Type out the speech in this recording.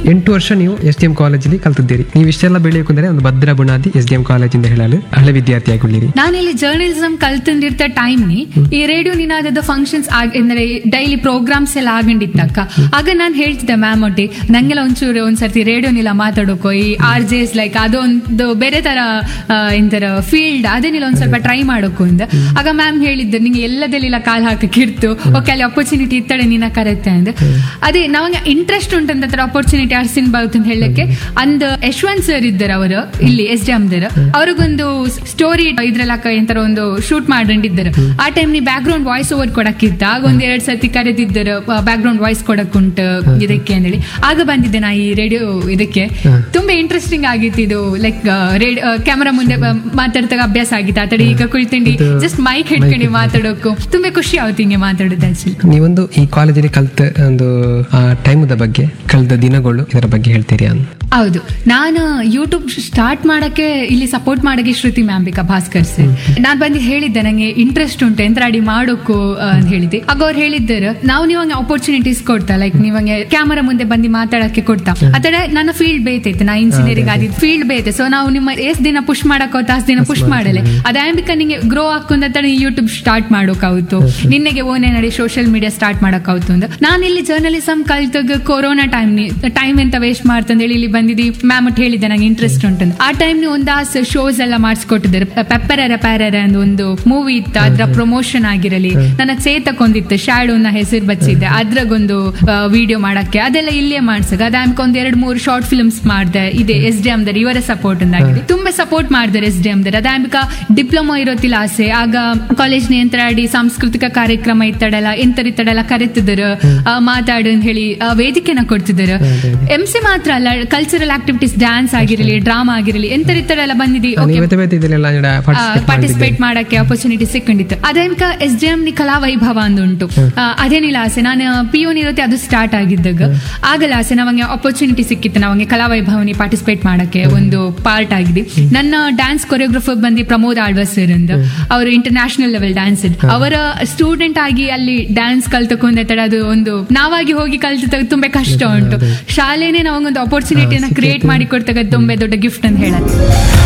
ಎಂಟು ವರ್ಷ ನೀವು ಎಸ್ ಡಿ ಎಂ ಕಾಲೇಜಲ್ಲಿ ಕಲ್ತಿದ್ದೀರಿ ನೀವು ಇಷ್ಟೆಲ್ಲ ಬೆಳೆಯಬೇಕಂದ್ರೆ ಒಂದು ಭದ್ರ ಬುನಾದಿ ಎಸ್ ಡಿ ಎಂ ಕಾಲೇಜಿಂದ ಹೇಳಲು ಹಳೆ ವಿದ್ಯಾರ್ಥಿಯಾಗಿದ್ದೀರಿ ನಾನಿಲ್ಲಿ ಜರ್ನಲಿಸಂ ಕಲ್ತಂದಿರ್ತ ಟೈಮ್ ನಿ ಈ ರೇಡಿಯೋ ನಿನಾದದ ಫಂಕ್ಷನ್ಸ್ ಅಂದ್ರೆ ಡೈಲಿ ಪ್ರೋಗ್ರಾಮ್ಸ್ ಎಲ್ಲ ಆಗಂಡಿತ್ತಕ್ಕ ಆಗ ನಾನು ಹೇಳ್ತಿದ್ದೆ ಮ್ಯಾಮ್ ಒಟ್ಟಿ ನಂಗೆಲ್ಲ ಒಂಚೂರು ಒಂದ್ಸರ್ತಿ ರೇಡಿಯೋ ನಿಲ್ಲ ಮಾತಾಡೋಕೋ ಈ ಆರ್ ಜೆ ಎಸ್ ಲೈಕ್ ಅದೊಂದು ಬೇರೆ ತರ ಆ, ಇಂತರ ಫೀಲ್ಡ್ ಅದೇನಿಲ್ಲ ಒಂದ್ ಸ್ವಲ್ಪ ಟ್ರೈ ಮಾಡೋಕು ಅಂದ ಆಗ ಮ್ಯಾಮ್ ಹೇಳಿದ್ದು ನಿಂಗೆ ಎಲ್ಲದೆಲ್ಲ ಕಾಲ್ ಹಾಕಕ್ಕೆ ಇರ್ತು ಓಕೆ ಅಲ್ಲಿ ಅಪರ್ಚುನಿಟಿ ಇತ್ತಡೆ ನಿನ್ನ ಕರೆತ್ತೆ ಅಂದ ಅದೇ ನಮಗೆ ಇಂಟ್ರೆಸ್ಟ್ ಉಂಟಂತ ಅಪರ್ಚುನಿಟಿ ಅರ್ಸಿನ್ ಬಾವುತ್ ಅಂತ ಹೇಳಕ್ಕೆ ಅಂದ್ ಯಶವಂತ್ ಸರ್ ಇದ್ದಾರೆ ಅವರು ಇಲ್ಲಿ ಎಸ್ ಡಿ ಎಮ್ದರ ಅವ್ರಿಗೊಂದು ಸ್ಟೋರಿ ಇದ್ರಲ್ಲಕ್ಕ ಎಂತರ ಒಂದು ಶೂಟ್ ಮಾಡಿದ್ದಾರೆ ಆ ಟೈಮ್ ನೀ ಬ್ಯಾಕ್ ಗ್ರೌಂಡ್ ವಾಯ್ಸ್ ಓವರ್ ಕೊಡಕ್ಕಿತ್ತ ಆಗ ಒಂದ್ ಎರಡ್ ಸರ್ತಿ ಕರೆದಿದ್ದರು ಬ್ಯಾಕ್ ಗ್ರೌಂಡ್ ವಾಯ್ಸ್ ಕೊಡಕ್ಕುಂಟು ಇದಕ್ಕೆ ಅಂತೇಳಿ ಆಗ ಬಂದಿದ್ದೆ ನಾ ಈ ರೇಡಿಯೋ ಇದಕ್ಕೆ ತುಂಬಾ ಇಂಟ್ರೆಸ್ಟಿಂಗ್ ಆಗಿತ್ತು ಇದು ಲೈಕ್ ರೇಡಿಯೋ ಕ್ಯಾಮರಾ ಮುಂದೆ ಬ- ಮಾತಾಡ್ದಾಗ ಅಭ್ಯಾಸ ಆಗಿತ್ತು ಆ ತಡೆ ಈಗ ಕುಳಿತಂಡಿ ಜಸ್ಟ್ ಮೈಕ್ ಹಿಡ್ಕೊಂಡು ಮಾತಾಡೋಕು ತುಂಬಾ ಖುಷಿ ಆಗುತ್ತೆ ಹಿಂಗೆ ಮಾತಾಡೋದು ಆಕ್ಚುಲಿ ನೀವೊಂದು ಈ ಕಾಲೇಜಲ್ಲಿ ಕಲ್ತ ಒಂದು ಆ ಟೈಮದ ಬಗ್ಗೆ ಕಳೆದ ದಿನಗಳು ಇದರ ಬಗ್ಗೆ ಹೇಳ್ತೀರಿ ಅಂತ ಹೌದು ನಾನು ಯೂಟ್ಯೂಬ್ ಸ್ಟಾರ್ಟ್ ಮಾಡಕ್ಕೆ ಇಲ್ಲಿ ಸಪೋರ್ಟ್ ಮಾಡಕ್ಕೆ ಶ್ರುತಿ ಮ್ಯಾಂಬಿಕಾ ಭಾಸ್ಕರ್ ಸರ್ ನಾನ್ ಬಂದು ಹೇಳಿದ್ದೆ ನಂಗೆ ಇಂಟ್ರೆಸ್ಟ್ ಉಂಟು ಎಂತ್ರಾಡಿ ಮಾಡೋಕು ಆ, ಅಂತ ಹೇಳಿದ್ದೆ ಆಗ ಅವ್ರು ಹೇಳಿದ್ದಾರೆ ನಾವು ನೀವಂಗೆ ಆಪರ್ಚುನಿಟೀಸ್ ಕೊಡ್ತಾ ಲೈಕ್ ನೀವಂಗೆ ಕ್ಯಾಮರಾ ಮುಂದೆ ಬಂದು ಮಾತಾಡಕ್ಕೆ ಕೊಡ್ತಾ ಆತಡೆ ನನ್ನ ಫೀಲ್ಡ್ ಬೇತೈತೆ ನಾ ಇಂಜಿನಿಯರಿಂಗ್ ಆದಿದ್ದು ಫೀಲ್ಡ್ ಬೇತೆ ಸೊ ನಾವು ನಿಮ್ಮ ಎಷ್ಟ್ ದಿನ ಪುಷ್ ಮಾಡಕ್ ಹೋತ ಅಷ್ಟ್ ದಿನ ಪುಷ್ ಮಾಡಲೆ ಅದಾಂಬಿಕ ನಿಂಗೆ ಗ್ರೋ ಹಾಕೊಂಡ ಯೂಟ್ಯೂಬ್ ಸ್ಟಾರ್ಟ್ ಮಾಡೋಕಾവുತ್ತು ನಿನ್ನೆಗೆ ಓನೇ ನಡಿ ಸೋಷಿಯಲ್ ಮೀಡಿಯಾ ಸ್ಟಾರ್ಟ್ ಮಾಡೋಕಾവുತ್ತು ಅಂದ ನಾನು ಇಲ್ಲಿ ಜರ್ನಲಿಸಂ ಕಲ್ತಾಗ ಕೊರೋನಾ ಟೈಮ್ ಟೈಮ್ ಎಂತ ವೇಸ್ಟ್ ಮಾಡ್ತಂದೇಳಿ ಇಲ್ಲಿ ಬಂದಿದ್ದಿ ಮ್ಯಾಮ್ ಒಟ್ಟು ಹೇಳಿದ್ದೆ ನಂಗೆ ಇಂಟ್ರೆಸ್ಟ್ ಉಂಟಂತ ಆ ಟೈಮ್ ಒಂದಾಸ್ ಶೋಸ್ ಎಲ್ಲ ಮಾಡಿಸ್ಕೊಟ್ಟಿದ್ದಾರೆ ಪೆಪ್ಪರರ ಪ್ಯಾರರ ಅಂತ ಒಂದು ಮೂವಿ ಇತ್ತು ಅದ್ರ ಪ್ರಮೋಷನ್ ಆಗಿರಲಿ ನನ್ನ ಚೇತಕ್ಕೊಂದಿತ್ತು ಶ್ಯಾಡೋನ ಹೆಸರು ಬಚ್ಚಿದ್ದೆ ಅದ್ರಾಗೊಂದು ವಿಡಿಯೋ ಮಾಡಕ್ಕೆ ಅದೆಲ್ಲ ಇಲ್ಲೇ ಮಾಡ್ಸಕ್ ಅದಾಮ್ಕ ಒಂದ್ ಎರಡ್ ಮೂರು ಶಾರ್ಟ್ ಫಿಲ್ಮ್ಸ್ ಮಾಡ್ದೆ ಇದೆ ಎಸ್ ಡಿ ಎಮ್ದರ್ ಇವರ ಸಪೋರ್ಟ್ ಆಗಿದೆ ತುಂಬಾ ಸಪೋರ್ಟ್ ಮಾಡಿದ್ದಾರೆ ಎಸ್ ಡಿ ಎಮ್ದರ್ ಅದಾಮ್ಕ ಡಿಪ್ಲೊಮಾ ಇರೋತಿಲ್ಲ ಆಸೆ ಆಗ ಕಾಲೇಜ್ ಆಡಿ ಸಾಂಸ್ಕೃತಿಕ ಕಾರ್ಯಕ್ರಮ ಇತ್ತಡಲ್ಲ ಎಂತರಿತ್ತಡಲ್ಲ ಕರೆತಿದ್ರು ಮಾತಾಡು ಅಂತ ಹೇಳಿ ಆ, ವೇದಿಕೆನ ಕೊಡ್ತಿದ್ರು ಎಂ ಸಿ ಮಾತ್ರ ಅಲ್ಲ ಕಲ್ಚರಲ್ ಆಕ್ಟಿವಿಟೀಸ್ ಡ್ಯಾನ್ಸ್ ಆಗಿರಲಿ ಡ್ರಾಮಾ ಆಗಿರಲಿ ಎಂತರಿತ್ತಡಲ್ಲ ಬಂದಿದ್ದಿ ಓಕೆ ನೀವತ್ತೆ ಬೇತೆ ಇದೆಲ್ಲ ಪಾರ್ಟಿಸಿಪೇಟ್ ಪಾರ್ಟಿಸಿಪೇಟ್ ಮಾಡಕ್ಕೆ ಅಪರ್ಚುನಿಟಿ ಸಿಕ್ಕೊಂಡಿತ್ತು ಅದೇನ್ಕ ಎಸ್ ಡಿ ಎಂ ನಿ ಕಲಾ ವೈಭವ ಅಂದುಂಟು ಆ, ಅದೇನಿಲ್ಲ ಆಸೆ ನಾನು ಪಿ ಯು ಇರುತ್ತೆ ಅದು ಸ್ಟಾರ್ಟ್ ಆಗಿದ್ದಾಗ ಆಗಲ್ಲ ಆಸೆ ನಮಗೆ ಅಪರ್ಚುನಿಟಿ ಸಿಕ್ಕಿತ್ತು ನಮಗೆ ಕಲಾ ವೈಭವನಿ ಪಾರ್ಟಿಸಿಪೇಟ್ ಮಾಡಕ್ಕೆ ಒಂದು ಪಾರ್ಟ್ ಆಗಿದೆ ನನ್ನ ಡ್ಯಾನ್ಸ್ ಕೊರಿಯೋಗ್ರಫರ್ ಬಂದು ಪ್ರಮೋದ್ ಆಳ್ವ ಸರ್ ಅಂತ ಅವರು ಇಂಟರ್ನ್ಯಾಷನಲ್ ಲೆವೆಲ್ ಡ್ಯಾನ್ಸ್ ಅವರ ಸ್ಟೂಡೆಂಟ್ ಆಗಿ ಅಲ್ಲಿ ಡ್ಯಾನ್ಸ್ ಕಲ್ತಕೊಂಡೆ ತಡ ಅದು ಒಂದು ನಾವಾಗಿ ಹೋಗಿ ಕಲ್ತ ತುಂಬಾ ಕಷ್ಟ ಉಂಟು ಶಾಲೆನೇ ನಾವಂಗೊಂದು ಅಪರ್ಚುನಿಟಿನ ಕ್ರಿಯೇಟ್ ಮಾಡಿ ಕೊಡ್ತಾಗ ತುಂಬಾ ದೊಡ್ಡ ಗಿಫ್ಟ್ ಅಂತ ಹೇಳತ್ತೆ